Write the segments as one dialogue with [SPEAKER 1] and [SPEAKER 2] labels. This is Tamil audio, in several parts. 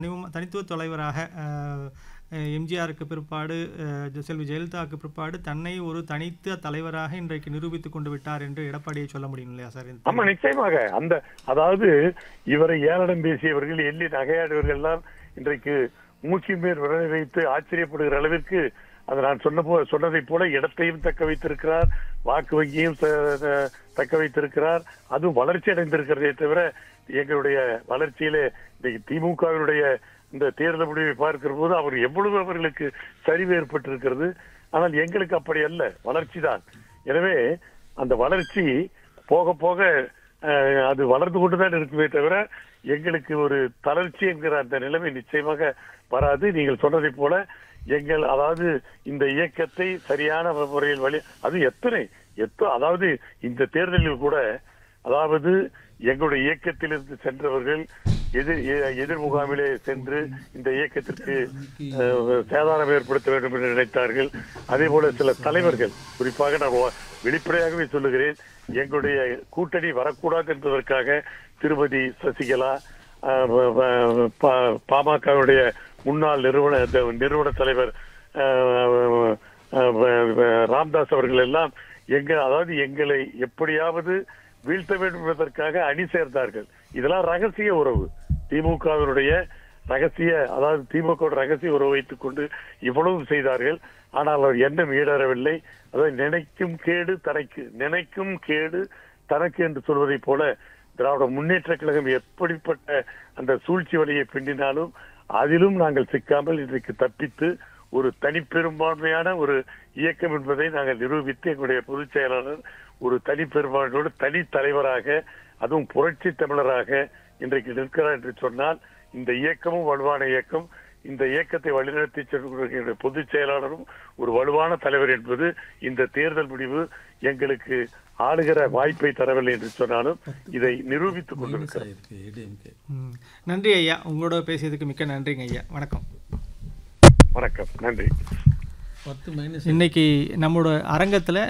[SPEAKER 1] தனிம தனித்துவ தலைவராக அஹ், அஹ், எம்ஜிஆருக்கு பிற்பாடு அஹ், செல்வி ஜெயலலிதாவுக்கு பிற்பாடு தன்னை ஒரு தனித்த தலைவராக இன்றைக்கு நிரூபித்துக் கொண்டு விட்டார் என்று எடப்பாடியை சொல்ல முடியும் இல்லையா சார் இந்த-
[SPEAKER 2] ஆமா நிச்சயமாக அந்த அதாவது இவரை ஏளனம் பேசியவர்கள் எள்ளி நகையாடுவர்கள் எல்லாம் இன்றைக்கு மூச்சின் மேல் விரலை வைத்து ஆச்சரியப்படுகிற அளவிற்கு அது நான் சொன்ன போ சொன்னதைப் போல இடத்தையும் தக்க வைத்திருக்கிறார் வாக்கு வங்கியும் த- த- தக்க வைத்திருக்கிறார் அதுவும் வளர்ச்சி அடைந்திருக்கிறதே தவிர எங்களுடைய வளர்ச்சியிலே இன்னைக்கு திமுகவினுடைய இந்த தேர்தல் முடிவை பார்க்கிற போது அவர் எவ்வளவு அவர்களுக்கு சரிவு ஏற்பட்டிருக்கிறது ஆனால் எங்களுக்கு அப்படி அல்ல வளர்ச்சி தான் எனவே அந்த வளர்ச்சி போக போக அஹ், அது வளர்ந்து கொண்டுதான் இருக்குமே தவிர எங்களுக்கு ஒரு தளர்ச்சி என்கிற அந்த நிலைமை நிச்சயமாக வராது நீங்கள் சொன்னதைப் போல எங்கள் அதாவது இந்த இயக்கத்தை சரியான முறையில் வழி அது எத்தனை எத்த அதாவது இந்த தேர்தலில் கூட அதாவது எங்களுடைய இயக்கத்திலிருந்து சென்றவர்கள் எதிர் எ- எதிர் முகாமிலே சென்று இந்த இயக்கத்திற்கு அஹ், சேதாரம் ஏற்படுத்த வேண்டும் என்று நினைத்தார்கள் அதே போல சில தலைவர்கள் குறிப்பாக நான் வ- வெளிப்படையாகவே சொல்லுகிறேன் எங்களுடைய கூட்டணி வரக்கூடாது என்பதற்காக திருமதி சசிகலா அஹ், வ- வ- பா- பாமகவுடைய முன்னாள் நிறுவன த- நிறுவன தலைவர் அஹ், அஹ், வ- வ- ராம்தாஸ் அவர்கள் எல்லாம் எங்க அதாவது எங்களை எப்படியாவது வீழ்த்த வேண்டும் என்பதற்காக அணி சேர்ந்தார்கள் இதெல்லாம் ரகசிய உறவு திமுகவினுடைய ரகசிய அதாவது திமுக ரகசிய உறவு வைத்துக் கொண்டு இவ்வளவு செய்தார்கள் ஆனால் அவர் எண்ணம் ஈடறவில்லை அதாவது நினைக்கும் கேடு தனக்கு நினைக்கும் கேடு தனக்கு என்று சொல்வதைப் போல திராவிட முன்னேற்ற கழகம் எப்படிப்பட்ட அந்த சூழ்ச்சி வழியை பின்னினாலும் அதிலும் நாங்கள் சிக்காமல் இன்றைக்கு தப்பித்து ஒரு தனிப்பெரும்பான்மையான ஒரு இயக்கம் என்பதை நாங்கள் நிரூபித்து எங்களுடைய பொதுச் செயலாளர் ஒரு தனிப்பெரும்பான்மையோடு தனி தலைவராக அதுவும் புரட்சி தமிழராக இன்றைக்கு நிற்கிறார் என்று சொன்னால் இந்த இயக்கமும் வலுவான இயக்கம் இந்த இயக்கத்தை வழிநடத்தி செல்கிற பொதுச் செயலாளரும் ஒரு வலுவான தலைவர் என்பது இந்த தேர்தல் முடிவு எங்களுக்கு ஆளுகிற வாய்ப்பை தரவில்லை என்று சொன்னாலும் இதை நிரூபித்துக் கொண்டிருக்கிறது
[SPEAKER 3] இருக்கு ஏடிஎம்கே
[SPEAKER 1] ம். நன்றி ஐயா உங்களோட பேசியதுக்கு மிக்க நன்றிங்க ஐயா வணக்கம்
[SPEAKER 2] வணக்கம் நன்றி
[SPEAKER 3] பத்து மைனஸ்
[SPEAKER 1] இன்னைக்கு நம்மளோட அரங்கத்தில்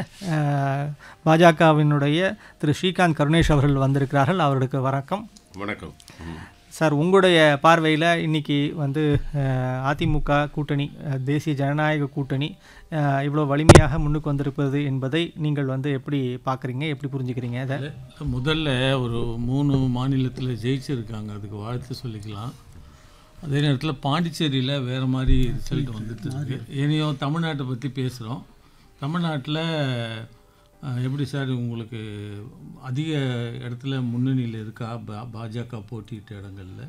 [SPEAKER 1] பாஜகவினுடைய திரு ஸ்ரீகாந்த் கருணேஷ் அவர்கள் வந்திருக்கிறார்கள் அவர்களுக்கு வணக்கம்
[SPEAKER 4] வணக்கம் ம்.
[SPEAKER 1] சார் உங்களுடைய பார்வையில் இன்னைக்கு வந்து அஹ், அதிமுக கூட்டணி அஹ், தேசிய ஜனநாயக கூட்டணி அஹ், இவ்வளோ வலிமையாக முன்னுக்கு வந்திருப்பது என்பதை நீங்கள் வந்து எப்படி பார்க்குறீங்க எப்படி புரிஞ்சுக்கிறீங்க அதை
[SPEAKER 3] முதல்ல ஒரு மூணு மாநிலத்தில் ஜெயிச்சிருக்காங்க அதுக்கு வாழ்த்து சொல்லிக்கலாம் அதே நேரத்தில் பாண்டிச்சேரியில் வேறு மாதிரி ரிசல்ட் வந்துட்டு இருக்கு இனியும் தமிழ்நாட்டை பற்றி பேசுகிறோம் தமிழ்நாட்டில் எப்படி சார் உங்களுக்கு அதிக இடத்துல முன்னணியில் இருக்கா பா- பாஜக போட்டியிட்ட இடங்கள்ல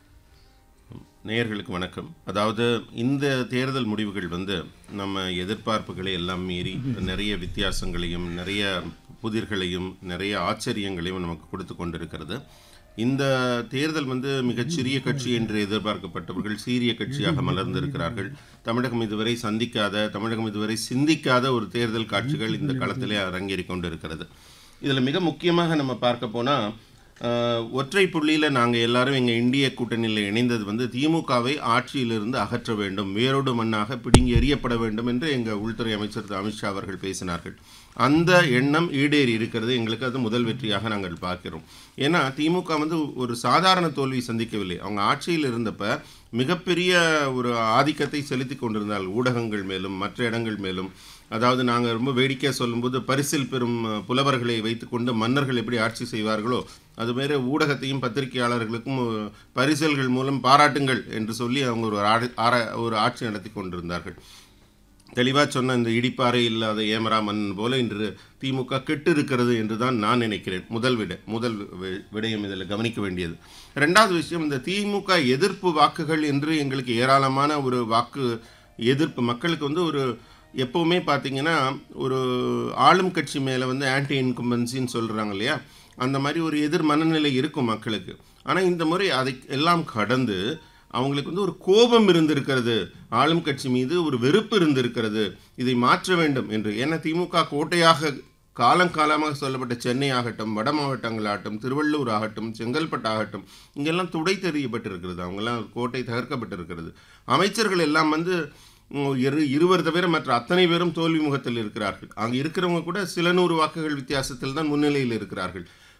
[SPEAKER 4] நேயர்களுக்கு வணக்கம் அதாவது இந்த தேர்தல் முடிவுகள் வந்து நம்ம எதிர்பார்ப்புகளை எல்லாம் மீறி நிறைய வித்தியாசங்களையும் நிறைய புதிர்களையும் நிறைய ஆச்சரியங்களையும் நமக்கு கொடுத்து கொண்டிருக்கிறது இந்த தேர்தல் வந்து மிகச்சிறிய கட்சி என்று எதிர்பார்க்கப்பட்டவர்கள் சீரிய கட்சியாக மலர்ந்திருக்கிறார்கள் தமிழகம் இதுவரை சந்திக்காத தமிழகம் இதுவரை சிந்திக்காத ஒரு தேர்தல் காட்சிகள் இந்த களத்திலே அரங்கேறிக் கொண்டிருக்கிறது இதில் மிக முக்கியமாக நம்ம பார்க்க போனால் ஆஹ் ஒற்றை புள்ளியில் நாங்கள் எல்லாரும் எங்கள் இந்திய கூட்டணியில் இணைந்தது வந்து திமுகவை ஆட்சியிலிருந்து அகற்ற வேண்டும் வேரோடு மண்ணாக பிடுங்கி எறியப்பட வேண்டும் என்று எங்கள் உள்துறை அமைச்சர் திரு அமித்ஷா அவர்கள் பேசினார்கள் அந்த எண்ணம் ஈடேறி இருக்கிறது எங்களுக்கு அது முதல் வெற்றியாக நாங்கள் பார்க்கிறோம் ஏன்னா திமுக வந்து ஒரு சாதாரண தோல்வி சந்திக்கவில்லை அவங்க ஆட்சியில் இருந்தப்ப மிகப்பெரிய ஒரு ஆதிக்கத்தை செலுத்தி கொண்டிருந்தார்கள் ஊடகங்கள் மேலும் மற்ற இடங்கள் மேலும் அதாவது நாங்கள் ரொம்ப வேடிக்கையாக சொல்லும்போது பரிசில் பெறும் அஹ், புலவர்களை வைத்துக்கொண்டு மன்னர்கள் எப்படி ஆட்சி செய்வார்களோ அதுமாரி ஊடகத்தையும் பத்திரிகையாளர்களுக்கும் அஹ், பரிசல்கள் மூலம் பாராட்டுங்கள் என்று சொல்லி அவங்க ஒரு ஆடு- ஆர- ஒரு ஆட்சி நடத்தி கொண்டிருந்தார்கள் தெளிவாக சொன்ன இந்த இடிப்பாறை இல்லாத ஏமரா மன்னன் போல இன்று திமுக கெட்டு இருக்கிறது என்று தான் நான் நினைக்கிறேன் முதல் விட முதல் வி- விடயம் இதில் கவனிக்க வேண்டியது ரெண்டாவது விஷயம் இந்த திமுக எதிர்ப்பு வாக்குகள் என்று எங்களுக்கு ஏராளமான ஒரு வாக்கு எதிர்ப்பு மக்களுக்கு வந்து ஒரு எப்போவுமே பார்த்தீங்கன்னா ஒரு ஆளும் கட்சி மேலே வந்து ஆன்டி இன்கம்பன்சின்னு சொல்கிறாங்க இல்லையா அந்த மாதிரி ஒரு எதிர் மனநிலை இருக்கும் மக்களுக்கு ஆனால் இந்த முறை அதை எல்லாம் கடந்து அவங்களுக்கு வந்து ஒரு கோபம் இருந்திருக்கிறது ஆளும் கட்சி மீது ஒரு வெறுப்பு இருந்திருக்கிறது இதை மாற்ற வேண்டும் என்று ஏன்னா திமுக கோட்டையாக காலம் காலமாக சொல்லப்பட்ட சென்னை ஆகட்டும் வட மாவட்டங்கள் ஆகட்டும் திருவள்ளூர் ஆகட்டும் செங்கல்பட்டு ஆகட்டும் இங்கெல்லாம் துடை தெரியப்பட்டிருக்கிறது அவங்கெல்லாம் கோட்டை தகர்க்கப்பட்டிருக்கிறது அமைச்சர்கள் எல்லாம் வந்து உம், இரு இருவர் தவிர மற்ற அத்தனை பேரும் தோல்வி முகத்தில் இருக்கிறார்கள் அங்கே இருக்கிறவங்க கூட சில நூறு வாக்குகள் வித்தியாசத்தில் தான் முன்னிலையில் இருக்கிறார்கள்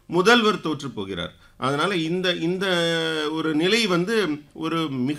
[SPEAKER 4] முதல்வர் தோற்று போகிறார் அதனால இந்த இந்த ஒரு நிலை வந்து ஒரு மிக